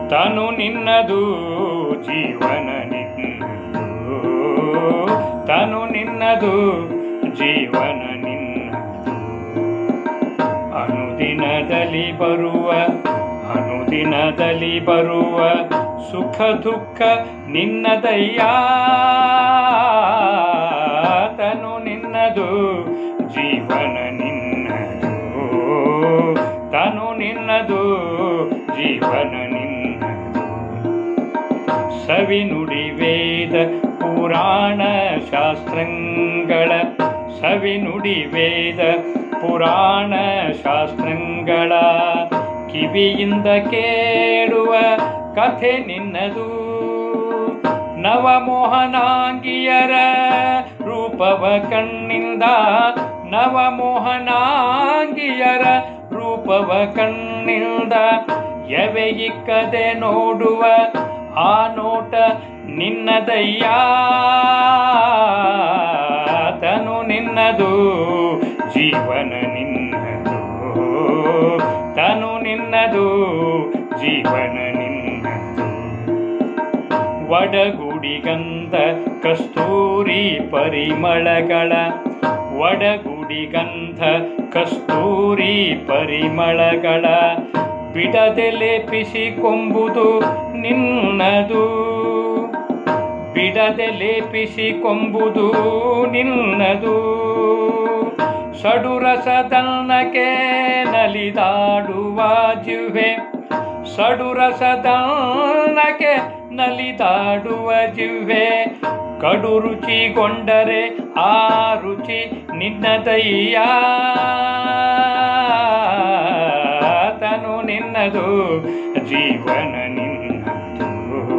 ತನು ನಿನ್ನದು ಜೀವನ ನಿನ್ನದು ತನು ನಿನ್ನದು ಜೀವನ ನಿನ್ನದು ಅನುದಿನದಲ್ಲಿ ಬರುವ ಅನುದಿನದಲ್ಲಿ ಬರುವ ಸುಖ ದುಃಖ ನಿನ್ನದಯ್ಯ ತನು ನಿನ್ನದು ಜೀವನ ನಿನ್ನದು ತನು ನಿನ್ನದು ಜೀವನ ನಿನ್ನದು ಸವಿನುಡಿ ವೇದ ಪುರಾಣ ಶಾಸ್ತ್ರಗಳ ಸವಿನುಡಿ ವೇದ ಪುರಾಣ ಶಾಸ್ತ್ರಗಳ ಕಿವಿಯಿಂದ ಕೇಳುವ ಕಥೆ ನಿನ್ನದು ನವಮೋಹನಾಂಗಿಯರ ರೂಪವ ಕಣ್ಣಿಂದ ನವಮೋಹನಾಂಗಿಯರ ರೂಪವ ಕಣ್ಣಿಂದ ಎವೆ ಇಕ್ಕದೆ ನೋಡುವ ಆ ನೋಟ ನಿನ್ನದಯ್ಯ ತನು ನಿನ್ನದು ಜೀವನ ನಿನ್ನದು ತನು ನಿನ್ನದು ಜೀವನ ನಿನ್ನದು ಒಡಗುಡಿಗಂಧ ಕಸ್ತೂರಿ ಪರಿಮಳಗಳ ಒಡಗುಡಿಗಂಧ ಕಸ್ತೂರಿ ಪರಿಮಳಗಳ ಬಿಡದೆ ಲೇಪಿಸಿಕೊಂಬುದು ನಿನ್ನದು ಬಿಡದೆ ಲೇಪಿಸಿಕೊಂಬುದು ನಿನ್ನದು ಸಡುರಸದನ್ನಕ್ಕೆ ನಲಿದಾಡುವ ಜಿಹ್ವೆ ಸಡುರಸದನ್ನಕ್ಕೆ ನಲಿದಾಡುವ ಜಿಹ್ವೆ ಕಡು ರುಚಿಗೊಂಡರೆ ಆ ರುಚಿ ನಿನ್ನದಯ್ಯ ತನು ನಿನ್ನದು ಜೀವನ ನಿನ್ನದು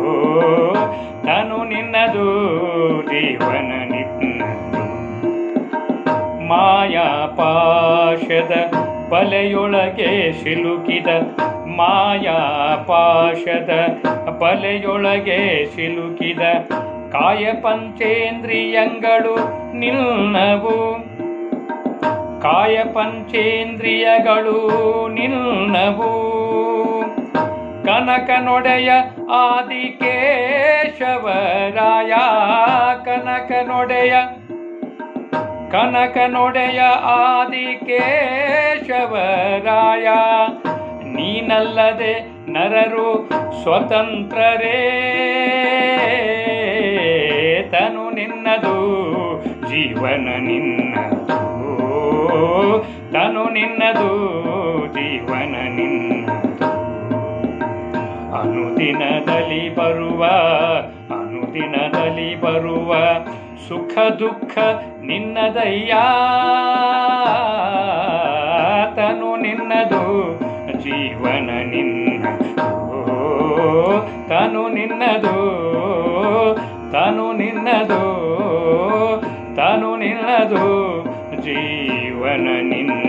ತನು ನಿನ್ನದು ಜೀವನ ನಿನ್ನದು ಮಾಯಾ ಪಾಶದ ಬಲೆಯೊಳಗೆ ಸಿಲುಕಿದ ಮಾಯಾ ಪಾಶದ ಬಲೆಯೊಳಗೆ ಸಿಲುಕಿದ ಕಾಯ ಪಂಚೇಂದ್ರಿಯಗಳು ನಿನ್ನವು ಕಾಯ ಪಂಚೇಂದ್ರಿಯಗಳು ನಿನ್ನವು ಕನಕ ನೊಡೆಯ ಆದಿಕೇಶವರಾಯ ಕನಕ ನೊಡೆಯ ಕನಕ ನೊಡೆಯ ಆದಿಕೇಶವರಾಯ ನೀನಲ್ಲದೆ ನರರು ಸ್ವತಂತ್ರರೇ ತನು ನಿನ್ನದು ಜೀವನ ನಿನ್ನದು ತನು ನಿನ್ನದು ಜೀವನ ನಿನ್ನದು ಅನುದಿನದಲ್ಲಿ ಬರುವ ಅನುದಿನದಲ್ಲಿ ಬರುವ ಸುಖ ದುಃಖ ನಿನ್ನದಯ್ಯ ತನು ನಿನ್ನದು ಜೀವನ ನಿನ್ನದು ತನು ನಿನ್ನದು ತನು ನಿನ್ನದು ತನು ನಿನ್ನದು ಜೀವನ ನಿನ್ನ